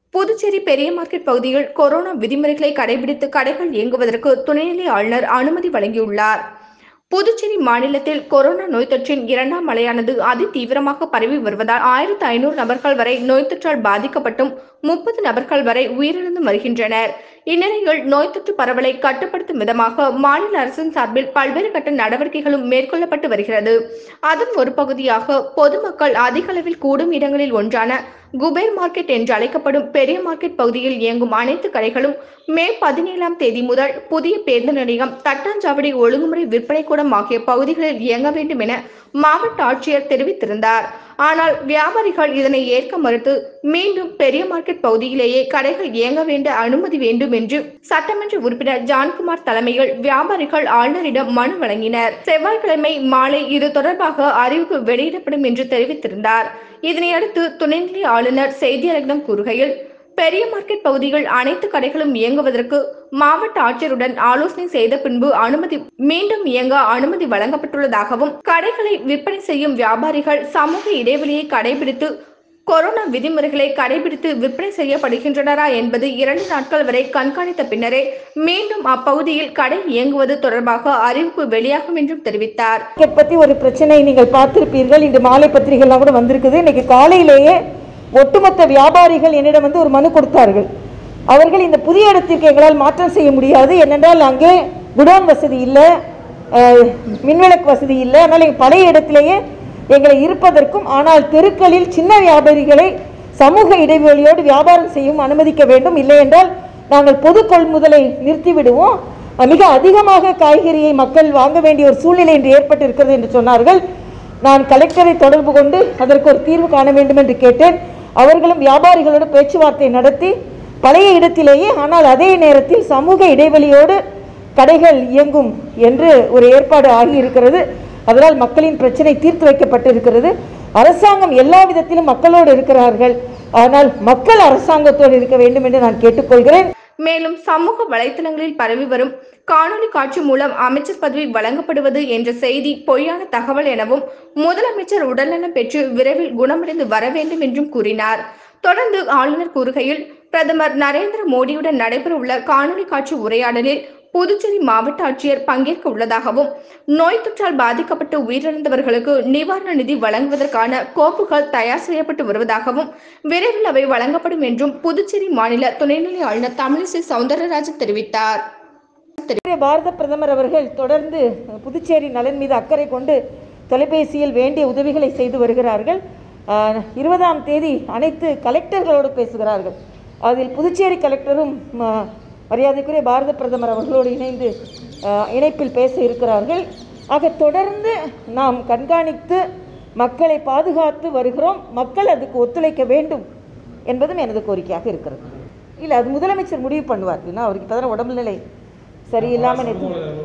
புதுச்சேரி பெரிய மார்க்கெட் பகுதியில் கொரோனா விதிமுறைகளை கடைபிடித்து கடைகள் இயங்குவதற்கு துணைநிலை ஆளுநர் அனுமதி வழங்கியுள்ளார் புதுச்சேரி மாநிலத்தில் கொரோனா நோய் தொற்றின் இரண்டாம் அலையானது அதிதீவிரமாக பரவி வருவதால் ஆயிரத்து ஐநூறு நபர்கள் வரை நோய் தொற்றால் பாதிக்கப்பட்டும் முப்பது நபர்கள் வரை உயிரிழந்து வருகின்றனர் இந்நிலையில் நோய் தொற்று பரவலை கட்டுப்படுத்தும் விதமாக மாநில அரசின் சார்பில் பல்வேறு கட்ட நடவடிக்கைகளும் மேற்கொள்ளப்பட்டு வருகிறது அதன் ஒரு பகுதியாக பொதுமக்கள் அதிக அளவில் கூடும் இடங்களில் ஒன்றான குபேர் மார்க்கெட் என்று அழைக்கப்படும் பெரிய மார்க்கெட் பகுதியில் இயங்கும் அனைத்து கடைகளும் மே பதினேழாம் தேதி முதல் புதிய பேருந்து நிலையம் தட்டாஞ்சாவடி ஒழுங்குமுறை விற்பனை கூடம் ஆகிய பகுதிகளில் இயங்க வேண்டும் என மாவட்ட ஆட்சியர் தெரிவித்திருந்தார் ஆனால் வியாபாரிகள் இதனை ஏற்க மறுத்து மீண்டும் பெரிய மார்க்கெட் பகுதியிலேயே கடைகள் இயங்க வேண்ட அனுமதி வேண்டும் என்று சட்டமன்ற உறுப்பினர் ஜான்குமார் தலைமையில் வியாபாரிகள் ஆளுநரிடம் மனு வழங்கினர் செவ்வாய்க்கிழமை மாலை இது தொடர்பாக அறிவிப்பு வெளியிடப்படும் என்று தெரிவித்திருந்தார் இதனையடுத்து துணைநிலை ஆளுநர் செய்தியாளர்களிடம் கூறுகையில் பெரிய மார்க்கெட் பகுதிகள் அனைத்து கடைகளும் இயங்குவதற்கு மாவட்ட ஆட்சியருடன் ஆலோசனை செய்த பின்பு அனுமதி மீண்டும் இயங்க அனுமதி வழங்கப்பட்டுள்ளதாகவும் கடைகளை விற்பனை செய்யும் வியாபாரிகள் சமூக இடைவெளியை கடைபிடித்து கொரோனா விதிமுறைகளை கடைபிடித்து விற்பனை செய்யப்படுகின்றனரா என்பது இரண்டு நாட்கள் வரை கண்காணித்த பின்னரே மீண்டும் அப்பகுதியில் கடை இயங்குவது தொடர்பாக அறிவிப்பு வெளியாகும் என்றும் தெரிவித்தார் மார்க்கெட் பற்றி ஒரு பிரச்சனை நீங்கள் பார்த்திருப்பீர்கள் இன்று மாலை பத்திரிகைலாம் கூட வந்திருக்குது இன்னைக்கு காலையிலேயே ஒட்டுமொத்த வியாபாரிகள் என்னிடம் வந்து ஒரு மனு கொடுத்தார்கள் அவர்கள் இந்த புதிய இடத்திற்கு எங்களால் மாற்றம் செய்ய முடியாது ஏனென்றால் அங்கே குடோன் வசதி இல்லை அஹ், மின்விளக்கு வசதி இல்லை அதனால் எங்கள் பழைய இடத்திலேயே எங்களை இருப்பதற்கும் ஆனால் தெருக்களில் சின்ன வியாபாரிகளை சமூக இடைவெளியோடு வியாபாரம் செய்யும் அனுமதிக்க வேண்டும் இல்லை என்றால் நாங்கள் பொது கொள்முதலை நிறுத்திவிடுவோம் மிக அதிகமாக காய்கறியை மக்கள் வாங்க வேண்டிய ஒரு சூழ்நிலை இன்று ஏற்பட்டிருக்கிறது என்று சொன்னார்கள் நான் கலெக்டரை தொடர்பு கொண்டு அதற்கு ஒரு தீர்வு காண வேண்டும் என்று கேட்டேன் அவர்களும் வியாபாரிகளோடு பேச்சுவார்த்தை நடத்தி பழைய இடத்திலேயே ஆனால் அதே நேரத்தில் சமூக இடைவெளியோடு கடைகள் இயங்கும் என்று ஒரு ஏற்பாடு ஆகியிருக்கிறது அதனால் மக்களின் பிரச்சனை தீர்த்து வைக்கப்பட்டிருக்கிறது அரசாங்கம் எல்லா விதத்திலும் மக்களோடு இருக்கிறார்கள் ஆனால் மக்கள் அரசாங்கத்தோடு இருக்க வேண்டும் என்று நான் கேட்டுக்கொள்கிறேன் மேலும் சமூக வலைத்தளங்களில் பரவி வரும் காணொலி காட்சி மூலம் அமைச்சர் பதவி வழங்கப்படுவது என்ற செய்தி பொய்யான தகவல் எனவும் முதலமைச்சர் உடல்நலம் பெற்று விரைவில் குணமடைந்து வர வேண்டும் என்றும் கூறினார் தொடர்ந்து ஆளுநர் கூறுகையில் பிரதமர் நரேந்திர மோடியுடன் நடைபெறவுள்ள காணொலி காட்சி உரையாடலில் புதுச்சேரி மாவட்ட ஆட்சியர் பங்கேற்க உள்ளதாகவும் நோய் தொற்றால் பாதிக்கப்பட்டு உயிரிழந்தவர்களுக்கு நிவாரண நிதி வழங்குவதற்கான கோப்புகள் தயார் செய்யப்பட்டு வருவதாகவும் விரைவில் அவை வழங்கப்படும் என்றும் புதுச்சேரி மாநில துணைநிலை ஆளுநர் தமிழிசை சவுந்தரராஜன் தெரிவித்தார் இன்றைய பாரத பிரதமர் அவர்கள் தொடர்ந்து புதுச்சேரி நலன் மீது அக்கறை கொண்டு தொலைபேசியில் வேண்டிய உதவிகளை செய்து வருகிறார்கள் ஆஹ், இருபதாம் தேதி அனைத்து கலெக்டர்களோடு பேசுகிறார்கள் அதில் புதுச்சேரி கலெக்டரும் ஆஹ், மரியாதைக்குரிய பாரத பிரதமர் அவர்களோடு இணைந்து ஆஹ், இணைப்பில் பேச இருக்கிறார்கள் ஆக தொடர்ந்து நாம் கண்காணித்து மக்களை பாதுகாத்து வருகிறோம் மக்கள் அதுக்கு ஒத்துழைக்க வேண்டும் என்பதும் எனது கோரிக்கையாக இருக்கிறது இல்லை அது முதலமைச்சர் முடிவு பண்ணுவார் ஏன்னா அவருக்கு இப்போ தானே உடம்பு நிலை சரியில்லாமல் நேற்று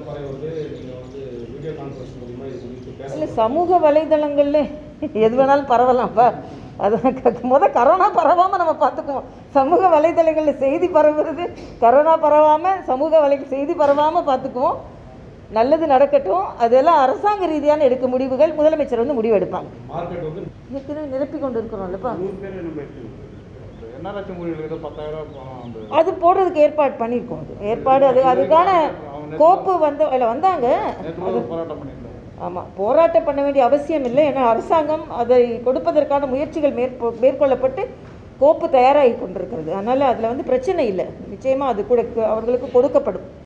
இல்லை சமூக வலைதளங்கள்ல எது வேணாலும் பரவலாம்ப்பா அது க- முத கரோனா பரவாமல் நம்ம பார்த்துக்குவோம் சமூக வலைதளங்களில் செய்தி பரவுறது கரோனா பரவாமல் சமூக வலை செய்தி பரவாமல் பார்த்துக்குவோம் நல்லது நடக்கட்டும் அதெல்லாம் அரசாங்க ரீதியான எடுக்க முடிவுகள் முதலமைச்சர் வந்து முடிவு எடுப்பாங்க மார்க்கெட் வந்து ஏற்கனவே நிரப்பி கொண்டு இருக்கிறோம்லப்பா நூறு பேர் நம்ம எடுத்துக்கணும் என்ஆர்எச் ஊழியர்களுக்கு ஏதோ பத்தாயிரம் ரூபாய் அந்த அது போடுறதுக்கு ஏற்பாடு பண்ணியிருக்கோம் அது ஏற்பாடு அது அதுக்கான கோப்பு வந்த இல்லை வந்தாங்க நேற்று கூட ஒரு போராட்டம் பண்ணியிருந்தாங்க ஆமாம் போராட்டம் பண்ண வேண்டிய அவசியம் இல்லை ஏன்னா அரசாங்கம் அதை கொடுப்பதற்கான முயற்சிகள் மேற்போ மேற்கொள்ளப்பட்டு கோப்பு தயாராகி கொண்டிருக்கிறது அதனால் அதில் வந்து பிரச்சனை இல்லை நிச்சயமாக அது கூட அவர்களுக்கு கொடுக்கப்படும்